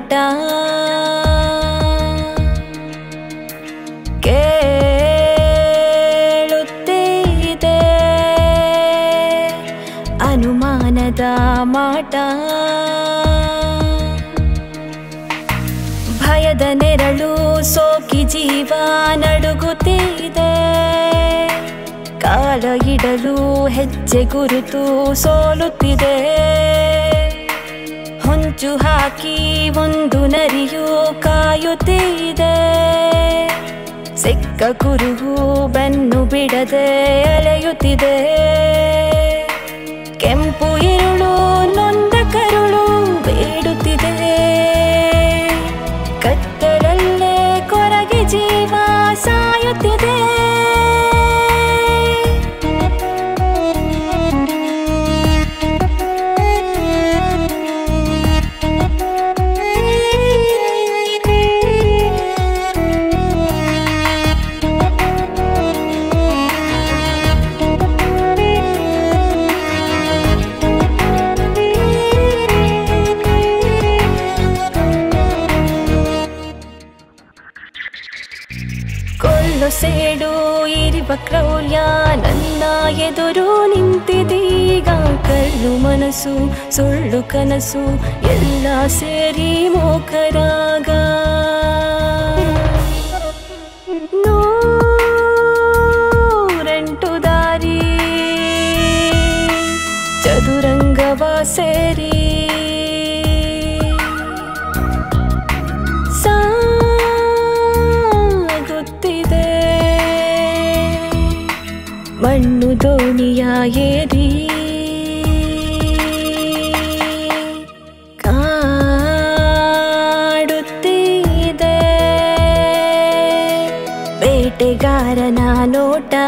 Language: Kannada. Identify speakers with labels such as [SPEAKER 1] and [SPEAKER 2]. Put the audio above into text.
[SPEAKER 1] ನೋಟ ಕೇಳುತ್ತಿದೆ ಅನುಮಾನದ ಮಾಟ ಭಯದ ನೆರಳು ಸೋಕಿ ಜೀವ ನಡುಗುತ್ತಿದೆ ಕಾಲ ಇಡಲು ಹೆಜ್ಜೆ ಗುರುತು ಸೋಲುತ್ತಿದೆ ಹೊಂಚು ಹಾಕಿ ಒಂದು ನರಿಯು ಕಾಯುತ್ತಿದೆ ಸಿಕ್ಕ ಕುರುಹು ಬೆನ್ನು ಬಿಡದೆ ಅಲೆಯುತ್ತಿದೆ ಕೆಂಪು ಇರುಳು ನೊಂದ ಕರುಳು ಬೇಡುತ್ತಿದೆ ಕತ್ತಲಲ್ಲೇ ಕೊರಗೆ ಜೀವ ಸಾಯುತ್ತಿದೆ ಕೊಲ್ಲು ಸೇಡು ಇರಿವ ಕ್ರೌರ್ಯ ನನ್ನ ಎದುರು ನಿಂತಿದೀಗ ಕಲ್ಲು ಮನಸ್ಸು ಸುಳ್ಳು ಕನಸು ಎಲ್ಲ ಸೇರಿ ಮೋಕರಾಗ ನೂರೆಂಟು ದಾರಿ ಚದುರಂಗವ ಸೇರಿ ಸಾಗುತ್ತಿದೆ ಮಣ್ಣು ದೋಣಿಯ ಏರಿ ಕಾಡುತ್ತಿದೆ ಬೇಟೆಗಾರನ ನೋಟ